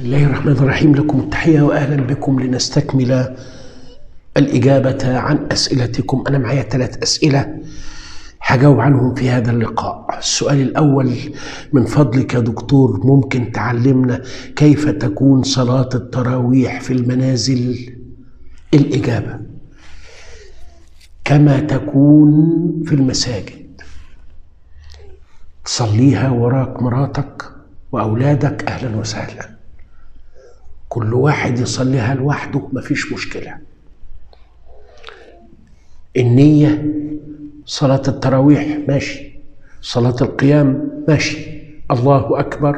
الله الرحمن الرحيم لكم التحية وأهلا بكم لنستكمل الإجابة عن أسئلتكم أنا معايا ثلاث أسئلة هجاوب عنهم في هذا اللقاء السؤال الأول من فضلك يا دكتور ممكن تعلمنا كيف تكون صلاة التراويح في المنازل الإجابة كما تكون في المساجد تصليها وراك مراتك وأولادك أهلا وسهلا كل واحد يصليها لوحده مفيش مشكلة النية صلاة التراويح ماشي صلاة القيام ماشي الله أكبر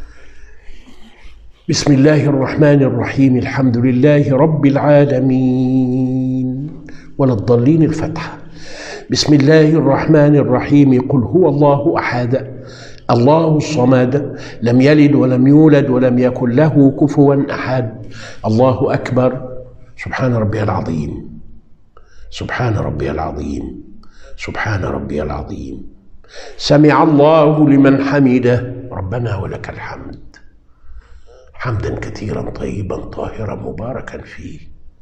بسم الله الرحمن الرحيم الحمد لله رب العالمين ولا الضالين الفتحة بسم الله الرحمن الرحيم قل هو الله أحد الله الصمد لم يلد ولم يولد ولم يكن له كفوا أحد الله أكبر سبحان ربي العظيم سبحان ربي العظيم سبحان ربي العظيم سمع الله لمن حمده ربنا ولك الحمد حمدا كثيرا طيبا طاهرا مباركا فيه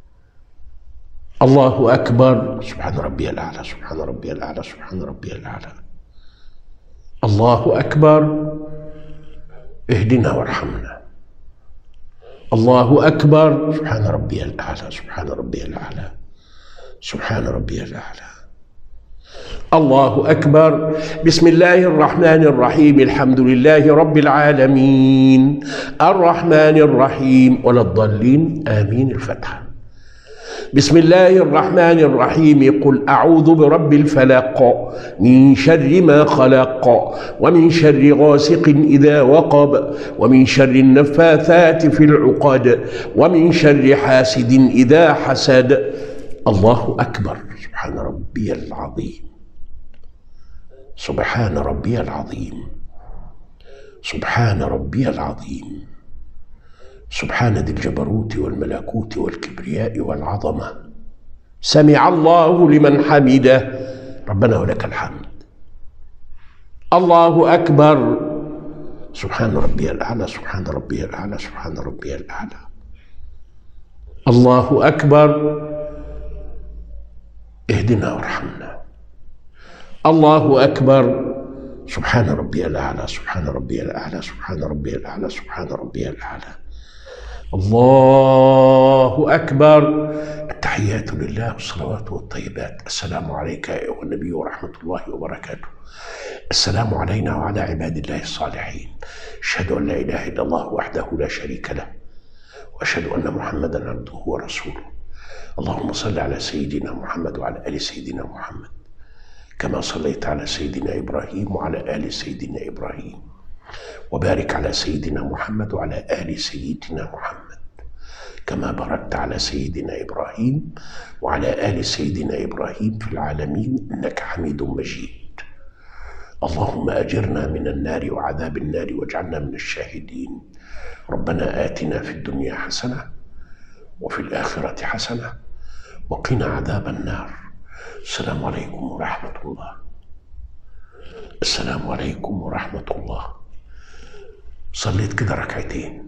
الله اكبر سبحان ربي الاعلى سبحان ربي الاعلى سبحان ربي الاعلى الله اكبر اهدنا وارحمنا الله اكبر سبحان ربي الاعلى سبحان ربي الاعلى سبحان ربي الاعلى الله اكبر بسم الله الرحمن الرحيم الحمد لله رب العالمين الرحمن الرحيم ولا الضالين امين الفتحه بسم الله الرحمن الرحيم قل اعوذ برب الفلق من شر ما خلق ومن شر غاسق اذا وقب ومن شر النفاثات في العقد ومن شر حاسد اذا حسد الله اكبر سبحان ربي العظيم سبحان ربي العظيم سبحان ربي العظيم سبحان ذي الجبروت والملكوت والكبرياء والعظمه سمع الله لمن حمده ربنا ولك الحمد الله اكبر سبحان ربي الاعلى سبحان ربي الاعلى سبحان ربي الاعلى الله اكبر اهدنا وارحمنا الله أكبر سبحان ربي الأعلى سبحان ربي الأعلى سبحان ربي الأعلى سبحان ربي الأعلى الله أكبر التحيات لله والصلوات والطيبات السلام عليك أيها النبي ورحمة الله وبركاته السلام علينا وعلى عباد الله الصالحين أشهد أن لا إله إلا الله وحده لا شريك له وأشهد أن محمدا عبده ورسوله اللهم صل على سيدنا محمد وعلى آل سيدنا محمد كما صليت على سيدنا ابراهيم وعلى ال سيدنا ابراهيم وبارك على سيدنا محمد وعلى ال سيدنا محمد كما باركت على سيدنا ابراهيم وعلى ال سيدنا ابراهيم في العالمين انك حميد مجيد اللهم اجرنا من النار وعذاب النار واجعلنا من الشاهدين ربنا اتنا في الدنيا حسنه وفي الاخره حسنه وقنا عذاب النار السلام عليكم ورحمة الله السلام عليكم ورحمة الله صليت كده ركعتين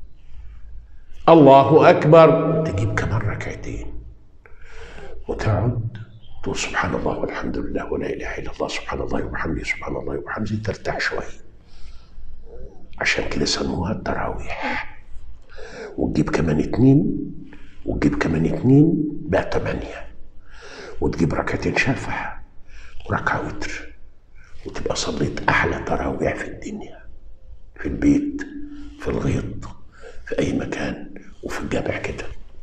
الله أكبر تجيب كمان ركعتين وتقعد تقول سبحان الله والحمد لله ولا إله إلا الله سبحان الله وبحمده سبحان الله وبحمده ترتاح شوية عشان كده سموها التراويح وتجيب كمان اتنين وتجيب كمان اتنين بقى تمانية وتجيب ركعتين شفع وركعة وتر وتبقى صليت أحلى تراويح في الدنيا في البيت في الغيط في أي مكان وفي الجامع كده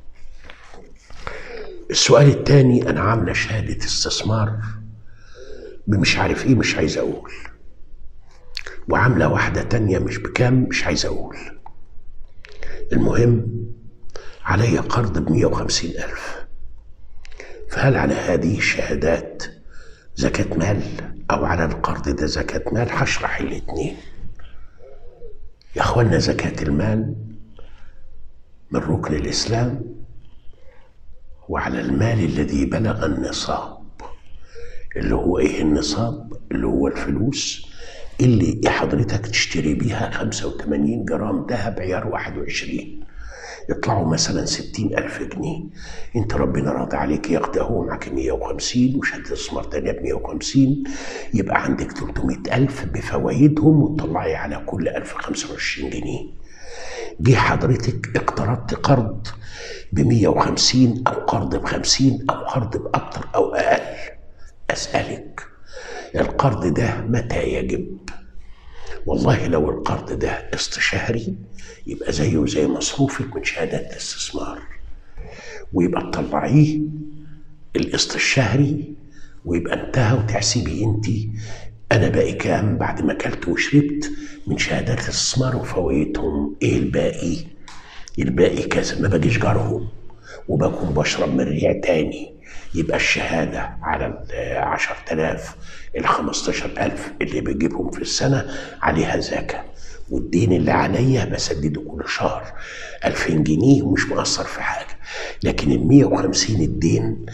السؤال التاني أنا عاملة شهادة استثمار بمش عارف إيه مش عايز أقول وعاملة واحدة تانية مش بكام مش عايز أقول المهم علي قرض بمية وخمسين ألف فهل على هذه الشهادات زكاة مال أو على القرض ده زكاة مال هشرح الاتنين يا أخوانا زكاة المال من ركن الإسلام وعلى المال الذي بلغ النصاب اللي هو إيه النصاب اللي هو الفلوس اللي حضرتك تشتري بيها 85 جرام ذهب عيار 21 يطلعوا مثلا 60 ألف جنيه انت ربنا راضي عليك ياخد اهو معاك 150 وشهادة استثمار تانية ب 150 يبقى عندك 300 ألف بفوايدهم وتطلعي على كل ألف 25 جنيه جه حضرتك اقترضت قرض ب 150 أو قرض ب 50 أو قرض بأكتر أو أقل أسألك القرض ده متى يجب؟ والله لو القرض ده قسط شهري يبقى زيه زي مصروفك من شهادات الاستثمار ويبقى تطلعيه القسط الشهري ويبقى انتهى وتحسبي انت انا باقي كام بعد ما اكلت وشربت من شهادات الاستثمار وفوائدهم ايه الباقي الباقي كذا ما باجيش جارهم وبكون بشرب من ريع تاني يبقى الشهادة على ال 10000 ال 15000 اللي بجيبهم في السنة عليها زكاة والدين اللي عليا بسدده كل شهر 2000 جنيه ومش مقصر في حاجة لكن ال 150 الدين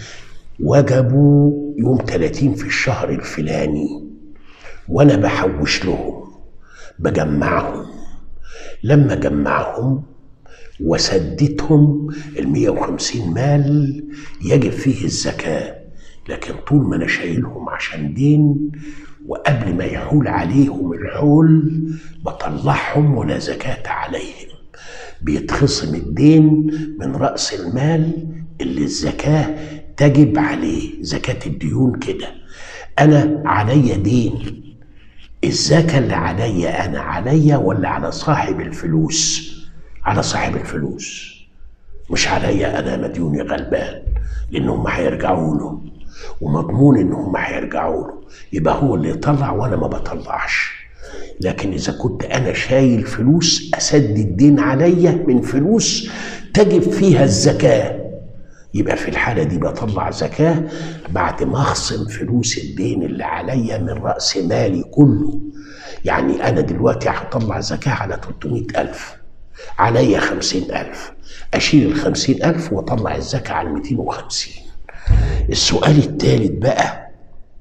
وجبوا يوم 30 في الشهر الفلاني وانا بحوش لهم بجمعهم لما جمعهم وسدتهم ال 150 مال يجب فيه الزكاة لكن طول ما أنا شايلهم عشان دين وقبل ما يحول عليهم الحول بطلعهم ولا زكاة عليهم بيتخصم الدين من رأس المال اللي الزكاة تجب عليه زكاة الديون كده أنا عليا دين الزكاة اللي عليا أنا عليا ولا على صاحب الفلوس على صاحب الفلوس مش عليا انا مديوني غلبان لانهم هيرجعوا له ومضمون انهم هيرجعوا له يبقى هو اللي يطلع وانا ما بطلعش لكن اذا كنت انا شايل فلوس اسدد الدين عليا من فلوس تجب فيها الزكاه يبقى في الحاله دي بطلع زكاه بعد ما اخصم فلوس الدين اللي عليا من راس مالي كله يعني انا دلوقتي هطلع زكاه على 300 الف عليا خمسين ألف أشيل الخمسين ألف وأطلع الزكاة على الميتين وخمسين السؤال الثالث بقى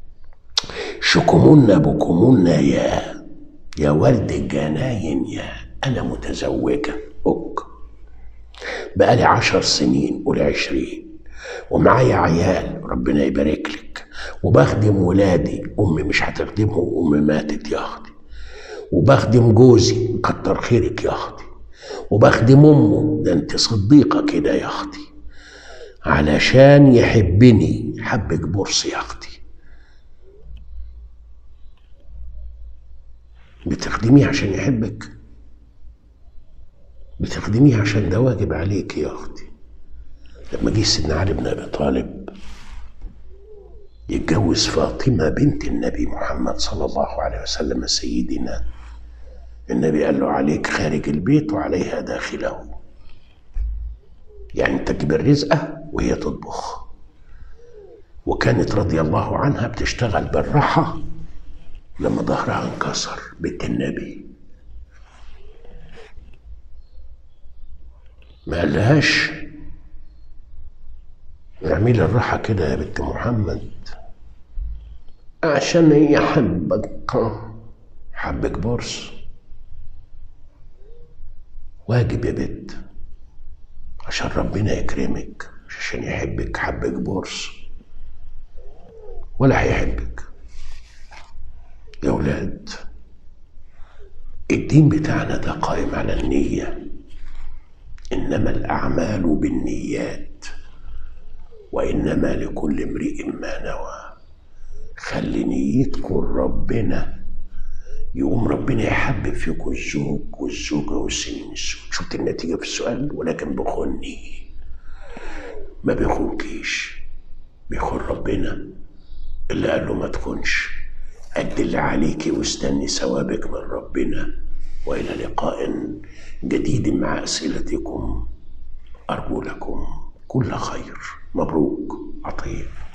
شكمنا بكمنا يا يا ورد الجناين يا أنا متزوجة أوك بقالي عشر سنين قول عشرين ومعايا عيال ربنا يبارك لك وبخدم ولادي أمي مش هتخدمهم أمي ماتت يا أختي وبخدم جوزي كتر خيرك يا أختي وبخدم امه ده انت صديقه كده يا اختي علشان يحبني حبك بورس يا اختي بتخدميه عشان يحبك بتخدميه عشان ده واجب عليك يا اختي لما جه سيدنا علي بن ابي طالب يتجوز فاطمه بنت النبي محمد صلى الله عليه وسلم سيدنا النبي قال له عليك خارج البيت وعليها داخله يعني تجيب الرزقة وهي تطبخ وكانت رضي الله عنها بتشتغل بالراحة لما ظهرها انكسر بنت النبي ما قالهاش اعملي الراحة كده يا بنت محمد عشان هي حبك حبك بورس واجب يا بنت عشان ربنا يكرمك مش عشان يحبك حبك بورس ولا هيحبك يا ولاد الدين بتاعنا ده قائم على النية إنما الأعمال بالنيات وإنما لكل امرئ ما نوى خلي نيتكم ربنا يقوم ربنا يحبب فيكم الزوج والزوجة والسنين السود شفت النتيجة في السؤال ولكن بخني ما بيخونكيش بيخون ربنا اللي قال له ما تخونش قد اللي عليكي واستني ثوابك من ربنا وإلى لقاء جديد مع أسئلتكم أرجو لكم كل خير مبروك عطيه